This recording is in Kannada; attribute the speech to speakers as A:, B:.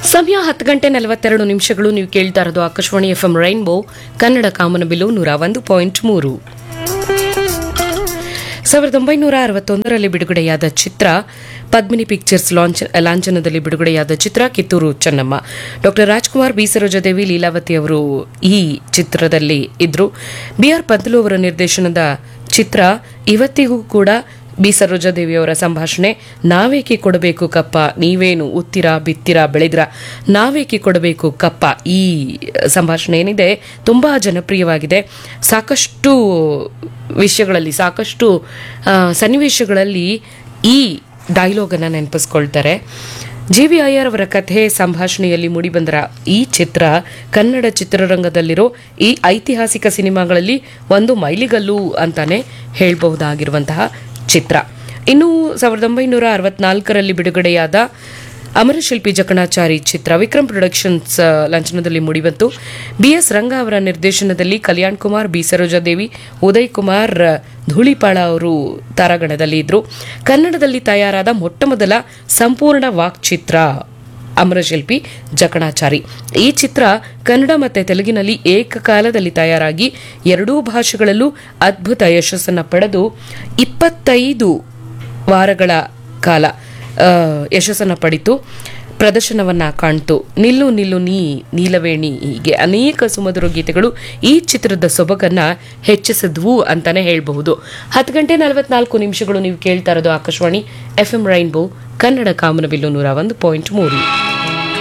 A: ಸಮಯ ಹತ್ತು ಗಂಟೆ ನಲವತ್ತೆರಡು ನಿಮಿಷಗಳು ನೀವು ಕೇಳ್ತಾ ಇರೋದು Akashvani F M rainbow Kannada ಕಾಮನಬಿಲ್ಲು ನೂರ ಒಂದು ಪಾಯಿಂಟ್ ಮೂರು ಸಾವಿರದ ಒಂಬೈನೂರ ಅರವತ್ತೊಂದರಲ್ಲಿ ಬಿಡುಗಡೆಯಾದ ಚಿತ್ರ ಪದ್ಮಿನಿ ಪಿಕ್ಚರ್ಸ್ ಲಾಂಚ್ ಲಾಂಛನದಲ್ಲಿ ಬಿಡುಗಡೆಯಾದ ಚಿತ್ರ ಕಿತ್ತೂರು ಚೆನ್ನಮ್ಮ ಡಾಕ್ಟರ್ ರಾಜ್ಕುಮಾರ್ ಬಿ ಸರೋಜಾದೇವಿ ಲೀಲಾವತಿ ಅವರು ಈ ಚಿತ್ರದಲ್ಲಿ ಇದ್ರು ಬಿ ಆರ್ ಪಂತಲು ಅವರ ನಿರ್ದೇಶನದ ಚಿತ್ರ ಇವತ್ತಿಗೂ ಕೂಡ ಬಿ ಸರೋಜಾದೇವಿಯವರ ಸಂಭಾಷಣೆ ನಾವೇಕೆ ಕೊಡಬೇಕು ಕಪ್ಪ ನೀವೇನು ಉತ್ತಿರ ಬಿತ್ತಿರ ಬೆಳೆದ್ರ ನಾವೇಕೆ ಕೊಡಬೇಕು ಕಪ್ಪ ಈ ಸಂಭಾಷಣೆ ಏನಿದೆ ತುಂಬ ಜನಪ್ರಿಯವಾಗಿದೆ ಸಾಕಷ್ಟು ವಿಷಯಗಳಲ್ಲಿ ಸಾಕಷ್ಟು ಆ, ಸನ್ನಿವೇಶಗಳಲ್ಲಿ ಈ ಡೈಲಾಗನ್ನು ನೆನಪಿಸ್ಕೊಳ್ತಾರೆ ಜಿ ವಿ ಅಯ್ಯರ್ ಅವರ ಕಥೆ ಸಂಭಾಷಣೆಯಲ್ಲಿ ಮೂಡಿಬಂದರ ಈ ಚಿತ್ರ ಕನ್ನಡ ಚಿತ್ರರಂಗದಲ್ಲಿರೋ ಈ ಐತಿಹಾಸಿಕ ಸಿನಿಮಾಗಳಲ್ಲಿ ಒಂದು ಮೈಲಿಗಲ್ಲು ಅಂತಾನೆ ಹೇಳ್ಬಹುದಾಗಿರುವಂತಹ ಚಿತ್ರ ಇನ್ನು ಸಾವಿರದ ಒಂಬೈನೂರ ಅರವತ್ನಾಲ್ಕರಲ್ಲಿ ಬಿಡುಗಡೆಯಾದ ಅಮರಶಿಲ್ಪಿ ಜಕಣಾಚಾರಿ ಚಿತ್ರ ವಿಕ್ರಮ್ ಪ್ರೊಡಕ್ಷನ್ಸ್ ಆ, ಲಾಂಛನದಲ್ಲಿ ಮೂಡಿಬಂತು ಬಿ ಎಸ್ ರಂಗ ಅವರ ನಿರ್ದೇಶನದಲ್ಲಿ ಕಲ್ಯಾಣ್ ಕುಮಾರ್ ಬಿ ಸರೋಜಾದೇವಿ ಉದಯ್ ಕುಮಾರ್ ಆ, ಧೂಳಿಪಾಳ ಅವರು ತಾರಾಗಣದಲ್ಲಿ ಇದ್ರು ಕನ್ನಡದಲ್ಲಿ ತಯಾರಾದ ಮೊಟ್ಟ ಮೊದಲ ಸಂಪೂರ್ಣ ವಾಕ್ಚಿತ್ರ ಅಮರಶಿಲ್ಪಿ ಜಕಣಾಚಾರಿ ಈ ಚಿತ್ರ ಕನ್ನಡ ಮತ್ತು ತೆಲುಗಿನಲ್ಲಿ ಏಕಕಾಲದಲ್ಲಿ ತಯಾರಾಗಿ ಎರಡೂ ಭಾಷೆಗಳಲ್ಲೂ ಅದ್ಭುತ ಯಶಸ್ಸನ್ನು ಪಡೆದು ಇಪ್ಪತ್ತೈದು ವಾರಗಳ ಕಾಲ ಆ, ಯಶಸ್ಸನ್ನು ಪಡಿತು ಪ್ರದರ್ಶನವನ್ನ ಕಾಣ್ತು ನಿಲ್ಲು ನಿಲ್ಲು ನೀ ನೀಲವೇಣಿ ಹೀಗೆ ಅನೇಕ ಸುಮಧುರ ಗೀತೆಗಳು ಈ ಚಿತ್ರದ ಸೊಬಗನ್ನ ಹೆಚ್ಚಿಸಿದ್ವು ಅಂತಾನೆ ಹೇಳಬಹುದು ಹತ್ತು ಗಂಟೆ ನಲವತ್ನಾಲ್ಕು ನಿಮಿಷಗಳು ನೀವು ಕೇಳ್ತಾ ಇರೋದು Akashvani F M rainbow Kannada ಕಾಮನಬಿಲ್ಲು ನೂರ ಒಂದು ಪಾಯಿಂಟ್ ಮೂರು